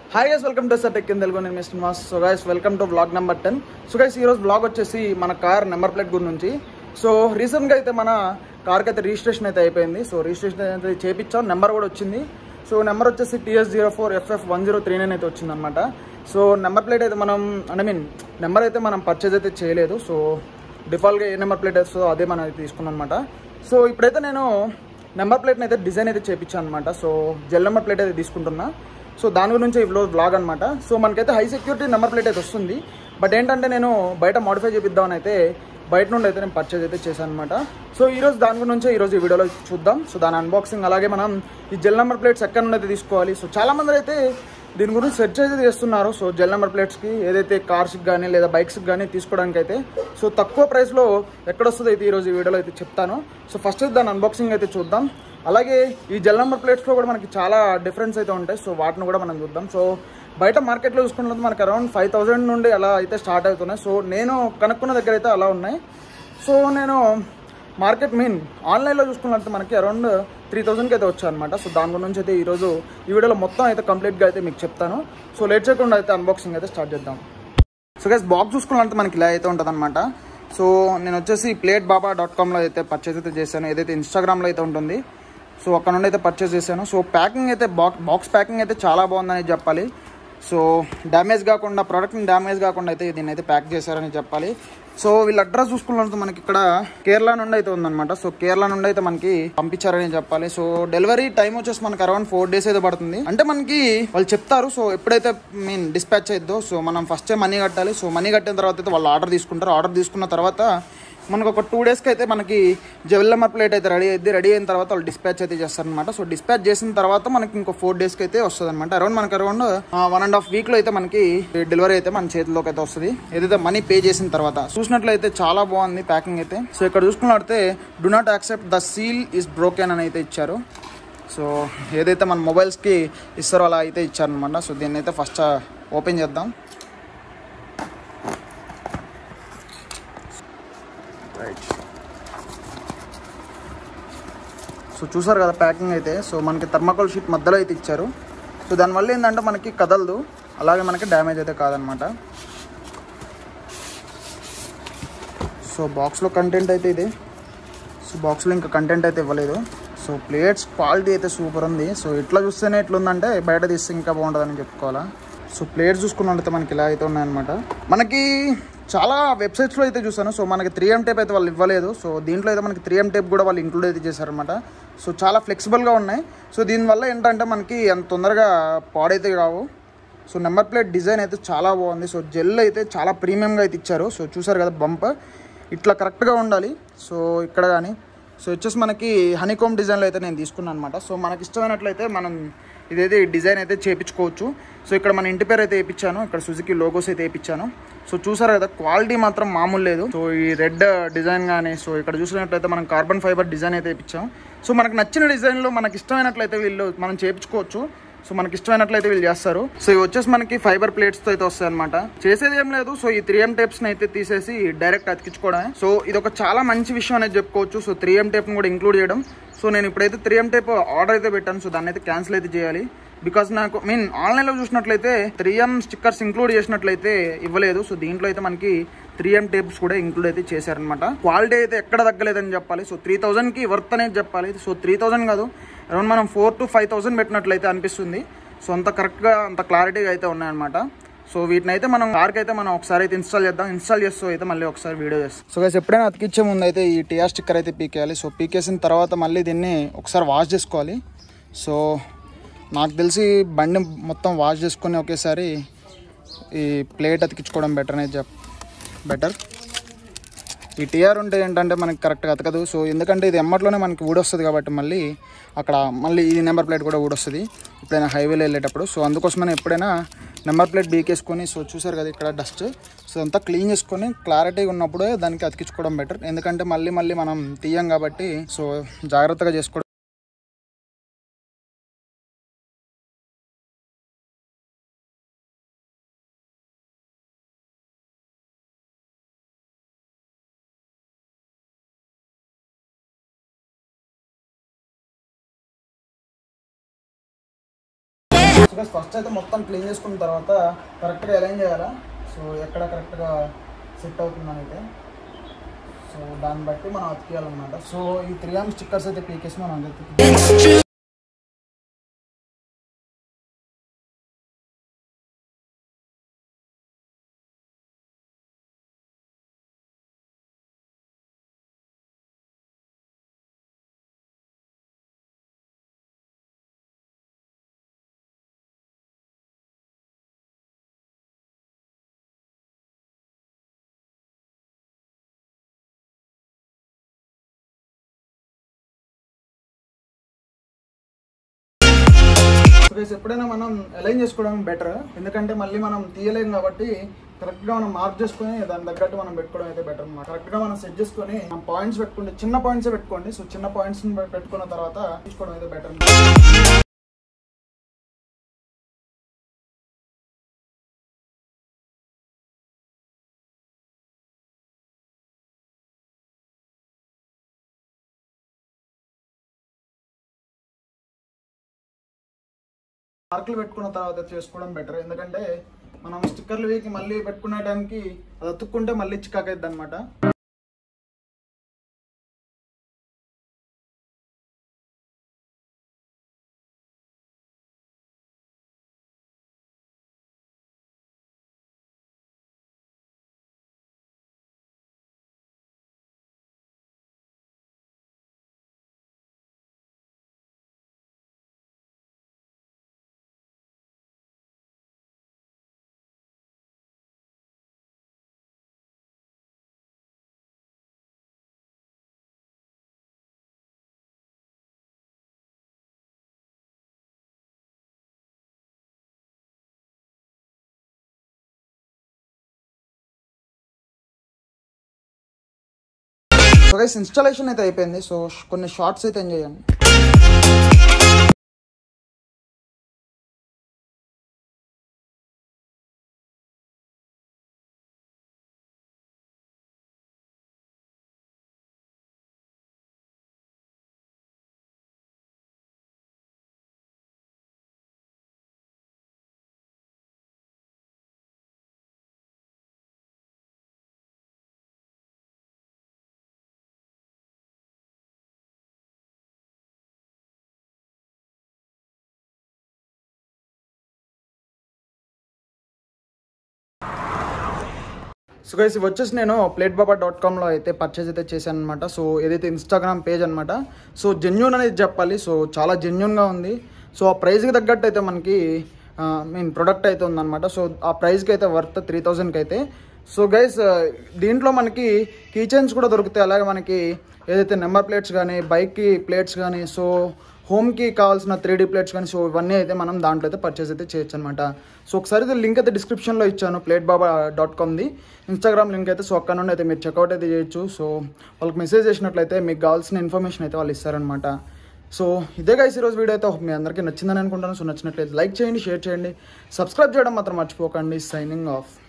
hi guys welcome to sir tech in Telugu నేను mister mass so guys welcome to blog number ten so guys ఈరోజు blog వచ్చేసి మన car number plate గురించి so రీసెంట్గా అయితే మన కార్కి అయితే రిజిస్ట్రేషన్ అయితే అయిపోయింది సో రిజిస్ట్రేషన్ అయితే చేపించాం నెంబర్ కూడా వచ్చింది సో నెంబర్ వచ్చేసి TS zero four FF one zero three nine అయితే వచ్చిందనమాట సో నెంబర్ ప్లేట్ అయితే మనం ఐ మీన్ నెంబర్ అయితే మనం పర్చేజ్ అయితే చేయలేదు సో డిఫాల్ట్గా ఏ నెంబర్ ప్లేట్ వస్తుందో అదే మనం అయితే తీసుకున్నాం అనమాట సో ఇప్పుడైతే నేను నెంబర్ ప్లేట్ని అయితే డిజైన్ అయితే చేపించాను అనమాట సో జెల్ నెంబర్ ప్లేట్ అయితే తీసుకుంటున్నా సో దాని గురించి ఇప్పుడు బ్లాగ్ అనమాట సో మనకైతే హై సెక్యూరిటీ నెంబర్ ప్లేట్ అయితే వస్తుంది బట్ ఏంటంటే నేను బయట మోడిఫై చేపిద్దామని అయితే బయట నుండి అయితే నేను పర్చేజ్ అయితే చేశాను అనమాట సో ఈరోజు దాని గురించి ఈరోజు ఈ వీడియోలో చూద్దాం సో దాని అన్బాక్సింగ్ అలాగే మనం ఈ జెల్ నెంబర్ ప్లేట్స్ ఎక్కడ నుండి అయితే తీసుకోవాలి సో చాలా మంది అయితే దీని గురించి సెర్చ్ అయితే చేస్తున్నారు సో జెల్ నెంబర్ ప్లేట్స్కి ఏదైతే కార్స్కి కానీ లేదా బైక్స్కి కానీ తీసుకోవడానికి అయితే సో తక్కువ ప్రైస్లో ఎక్కడ వస్తుందో అయితే ఈరోజు ఈ వీడియోలో అయితే చెప్తాను సో ఫస్ట్ అయితే దాని అన్బాక్సింగ్ అయితే చూద్దాం అలాగే ఈ జెల్ నెంబర్ ప్లేట్స్లో కూడా మనకి చాలా డిఫరెన్స్ అయితే ఉంటాయి సో వాటిని కూడా మనం చూద్దాం సో బయట మార్కెట్లో చూసుకున్నది మనకి అరౌండ్ ఫైవ్ థౌజండ్ నుండి అలా అయితే స్టార్ట్ అవుతున్నాయి సో నేను కనుక్కున్న దగ్గర అయితే అలా ఉన్నాయి సో నేను మార్కెట్ మీన్ ఆన్లైన్లో చూసుకున్నట్టు మనకి అరౌండ్ త్రీ థౌసండ్కి అయితే వచ్చాయన్నమాట సో దాని గురించి అయితే ఈరోజు ఈ వీడియోలో మొత్తం అయితే కంప్లీట్గా అయితే మీకు చెప్తాను సో లేట్ చేయకుండా అయితే అన్బాక్సింగ్ అయితే స్టార్ట్ చేద్దాం సో గైస్ బాక్స్ చూసుకున్నట్టు మనకి ఇలా అయితే ఉంటుంది సో నేను వచ్చేసి ప్లేట్ బాబా డాట్ కామ్లో అయితే పర్చేస్ అయితే చేశాను ఏదైతే ఇన్స్టాగ్రామ్లో అయితే ఉంటుంది సో అక్కడ నుండి అయితే పర్చేస్ చేశాను సో ప్యాకింగ్ అయితే బాక్స్ బాక్స్ ప్యాకింగ్ అయితే చాలా బాగుందని చెప్పాలి సో డ్యామేజ్ కాకుండా ప్రోడక్ట్ని డ్యామేజ్ కాకుండా అయితే దీన్ని అయితే ప్యాక్ చేశారని చెప్పాలి సో వీళ్ళ అడ్రస్ చూసుకున్నట్టు మనకి ఇక్కడ కేరళ నుండి అయితే ఉందన్నమాట సో కేరళ నుండి అయితే మనకి పంపించారని చెప్పాలి సో డెలివరీ టైం వచ్చేసి మనకి అరౌండ్ ఫోర్ డేస్ అయితే పడుతుంది అంటే మనకి వాళ్ళు చెప్తారు సో ఎప్పుడైతే మీన్ డిస్పాచ్ అయిద్దో సో మనం ఫస్టే మనీ కట్టాలి సో మనీ కట్టిన తర్వాత అయితే వాళ్ళు ఆర్డర్ తీసుకుంటారు ఆర్డర్ తీసుకున్న తర్వాత మనకు ఒక టూ డేస్కి అయితే మనకి జెవెల్లమర్ ప్లేట్ అయితే రెడీ అయింది రెడీ అయిన తర్వాత వాళ్ళు డిస్పాచ్ అయితే చేస్తారనమాట సో డిస్పాచ్ చేసిన తర్వాత మనకి ఇంకో ఫోర్ డేస్కి అయితే వస్తుంది అనమాట అరౌండ్ మనకి అరౌండ్ వన్ అండ్ హాఫ్ వీక్లో అయితే మనకి డెలివరీ అయితే మన చేతిలోకి అయితే వస్తుంది ఏదైతే మనీ పే చేసిన తర్వాత చూసినట్లయితే చాలా బాగుంది ప్యాకింగ్ అయితే సో ఇక్కడ చూసుకున్నట్లయితే do not accept the seal is broken అని అయితే ఇచ్చారు సో ఏదైతే మన మొబైల్స్కి ఇస్తారో అలా అయితే ఇచ్చారనమాట సో దీన్ని అయితే ఫస్ట్ ఓపెన్ చేద్దాం రైట్ సో చూసారు కదా ప్యాకింగ్ అయితే సో మనకి థర్మాకోల్ షీట్ మధ్యలో అయితే ఇచ్చారు సో దానివల్ల ఏంటంటే మనకి కదలదు అలాగే మనకి డ్యామేజ్ అయితే కాదనమాట సో బాక్స్లో కంటెంట్ అయితే ఇది సో బాక్స్లో ఇంకా కంటెంట్ అయితే ఇవ్వలేదు సో ప్లేట్స్ క్వాలిటీ అయితే సూపర్ ఉంది సో ఇట్లా చూస్తేనే ఎట్లుందంటే బయట తీస్తే ఇంకా బాగుంటుందని చెప్పుకోవాలా సో ప్లేట్స్ చూసుకున్నట్లయితే మనకి ఇలా అయితే ఉన్నాయన్నమాట మనకి చాలా వెబ్సైట్స్లో అయితే చూసాను సో మనకి త్రీ ఎం టేప్ అయితే వాళ్ళు ఇవ్వలేదు సో దీంట్లో అయితే మనకి త్రీ ఎం టేప్ కూడా వాళ్ళు ఇంక్లూడ్ అయితే చేశారనమాట సో చాలా ఫ్లెక్సిబుల్గా ఉన్నాయి సో దీనివల్ల ఏంటంటే మనకి అంత తొందరగా పాడైతే కావు సో నెంబర్ ప్లేట్ డిజైన్ అయితే చాలా బాగుంది సో జెల్ అయితే చాలా ప్రీమియంగా అయితే ఇచ్చారు సో చూసారు కదా బంప్ ఇట్లా కరెక్ట్గా ఉండాలి సో ఇక్కడ కానీ సో వచ్చేసి మనకి హనీకోమ్ డిజైన్లో అయితే నేను తీసుకున్నాను అనమాట సో మనకి ఇష్టమైనట్లయితే మనం ఇదైతే ఈ డిజైన్ అయితే చేపించుకోవచ్చు సో ఇక్కడ మన ఇంటి పేరు అయితే వేయించాను ఇక్కడ సుజుకి లోగోస్ అయితే వేయించాను సో చూసారు కదా క్వాలిటీ మాత్రం మామూలు లేదు సో ఈ రెడ్ డిజైన్ కానీ సో ఇక్కడ చూసినట్లయితే మనం కార్బన్ ఫైబర్ డిజైన్ అయితే వేయించాం సో మనకు నచ్చిన డిజైన్లో మనకి ఇష్టమైనట్లయితే వీళ్ళు మనం చేయించుకోవచ్చు సో మనకి ఇష్టమైనట్లయితే వీళ్ళు చేస్తారు సో ఇవి వచ్చేసి మనకి ఫైబర్ ప్లేట్స్ తో అయితే వస్తాయి అనమాట చేసేది ఏం లేదు సో ఈ త్రీ ఎం టేప్స్ అయితే తీసేసి డైరెక్ట్ అతికించుకోవడమే సో ఇది ఒక చాలా మంచి విషయం అనేది చెప్పుకోవచ్చు సో త్రీ ఎం టేప్ కూడా ఇంక్లూడ్ చేయడం సో నేను ఇప్పుడైతే త్రీ ఎం టేప్ ఆర్డర్ అయితే పెట్టాను సో దాన్ని అయితే క్యాన్సిల్ అయితే చేయాలి బికాస్ నాకు మీన్ ఆన్లైన్లో చూసినట్లయితే త్రీ ఎం స్టిక్కర్స్ ఇంక్లూడ్ చేసినట్లయితే ఇవ్వలేదు సో దీంట్లో అయితే మనకి త్రీ ఎం టేప్స్ కూడా ఇంక్లూడ్ అయితే చేశారనమాట క్వాలిటీ అయితే ఎక్కడ తగ్గలేదని చెప్పాలి సో త్రీ థౌసండ్కి వర్త్ అనేది చెప్పాలి సో త్రీ థౌసండ్ కాదు అరౌండ్ మనం ఫోర్ టు ఫైవ్ థౌసండ్ పెట్టినట్లయితే అనిపిస్తుంది సో అంత కరెక్ట్గా అంత క్లారిటీగా అయితే ఉన్నాయన్నమాట సో వీటిని అయితే మనం కార్కి అయితే మనం ఒకసారి అయితే ఇన్స్టాల్ చేద్దాం ఇన్స్టాల్ చేస్తూ అయితే మళ్ళీ ఒకసారి వీడియో చేస్తాం సో గైస్ ఎప్పుడైనా అతికిచ్చే ముందు అయితే ఈ టీఆర్ స్టిక్కర్ అయితే పీకేయాలి సో పీకేసిన తర్వాత మళ్ళీ దీన్ని ఒకసారి వాష్ చేసుకోవాలి సో నాకు తెలిసి బండి మొత్తం వాష్ చేసుకొని ఒకేసారి ఈ ప్లేట్ అతికించుకోవడం బెటర్ అనేది చెప్ బెటర్ ఈ టీఆర్ ఉంటే ఏంటంటే మనకి కరెక్ట్గా అతకదు సో ఎందుకంటే ఇది ఎమ్మట్లోనే మనకి ఊడొస్తుంది కాబట్టి మళ్ళీ అక్కడ మళ్ళీ ఈ నెంబర్ ప్లేట్ కూడా ఊడొస్తుంది ఎప్పుడైనా హైవేలో వెళ్ళేటప్పుడు సో అందుకోసమని ఎప్పుడైనా నెంబర్ ప్లేట్ బీకేసుకొని సో చూసారు కదా ఇక్కడ డస్ట్ సో అంతా క్లీన్ చేసుకొని క్లారిటీగా ఉన్నప్పుడే దానికి అతికించుకోవడం బెటర్ ఎందుకంటే మళ్ళీ మళ్ళీ మనం తీయం కాబట్టి సో జాగ్రత్తగా చేసుకోవడం సో గైస్ ఫస్ట్ అయితే మొత్తం క్లీన్ చేసుకున్న తర్వాత కరెక్ట్గా అలైన్ చేయాలా సో ఎక్కడ కరెక్ట్గా సెట్ అవుతుందని అయితే సో దాన్ని బట్టి మనం అతికేయాలన్నమాట సో ఈ త్రీ ఆమ్ స్టిక్కర్స్ అయితే పీకేసి మనం అందరికి సో గైస్ ఎప్పుడైనా మనం అలైన్ చేసుకోవడం బెటర్ ఎందుకంటే మళ్ళీ మనం తీయలేం కాబట్టి కరెక్ట్గా మనం మార్క్ చేసుకొని దాని తగ్గట్టు మనం పెట్టుకోవడం అయితే బెటర్ అన్నమాట కరెక్ట్గా మనం సెట్ చేసుకొని మనం పాయింట్స్ పెట్టుకుంటే చిన్న పాయింట్స్ పెట్టుకోండి సో చిన్న పాయింట్స్ పెట్టుకున్న తర్వాత తీసుకోవడం అయితే బెటర్ మార్కులు పెట్టుకున్న తర్వాత చేసుకోవడం బెటర్ ఎందుకంటే మనం స్టిక్కర్లు వేకి మళ్ళీ పెట్టుకునే టైంకి అది అతుక్కుంటే మళ్ళీ చికాకైద్ది అనమాట సో గైస్ ఇన్స్టాలేషన్ అయితే అయిపోయింది సో కొన్ని షార్ట్స్ అయితే ఎంజాయ్ చేయండి సో గైస్ ఇవి వచ్చేసి నేను ప్లేట్ బాబా డాట్ కామ్లో అయితే పర్చేజ్ అయితే చేశాను అనమాట సో ఏదైతే ఇన్స్టాగ్రామ్ పేజ్ అనమాట సో జెన్యున్ అనేది చెప్పాలి సో చాలా జెన్యున్గా ఉంది సో ఆ ప్రైస్కి తగ్గట్టు అయితే మనకి మీన్ ప్రొడక్ట్ అయితే ఉందన్నమాట సో ఆ ప్రైస్కి అయితే వర్త్ త్రీ థౌజండ్కి అయితే సో గైస్ దీంట్లో మనకి కీ చైన్స్ కూడా దొరుకుతాయి అలాగే మనకి ఏదైతే నెంబర్ ప్లేట్స్ కానీ బైక్కి ప్లేట్స్ కానీ సో హోమ్కి కావాల్సిన త్రీ డీ ప్లేట్స్ కానీ సో ఇవన్నీ అయితే మనం దాంట్లో అయితే పర్చేస్ అయితే చేయొచ్చు అనమాట సో ఒకసారి అయితే లింక్ అయితే డిస్క్రిప్షన్లో ఇచ్చాను ప్లేట్ బాబా డాట్ కామ్ది ఇన్స్టాగ్రామ్ లింక్ అయితే సో అక్కడ నుండి అయితే మీరు చెక్అవుట్ అయితే చేయొచ్చు సో వాళ్ళకి మెసేజ్ చేసినట్లయితే మీకు కావాల్సిన ఇన్ఫర్మేషన్ అయితే వాళ్ళు ఇస్తారనమాట సో ఇదే గైస్ ఈరోజు వీడియో అయితే మీ అందరికీ నచ్చిందని అనుకుంటాను సో నచ్చినట్లయితే లైక్ చేయండి షేర్ చేయండి సబ్స్క్రైబ్ చేయడం మాత్రం మర్చిపోకండి సైనింగ్ ఆఫ్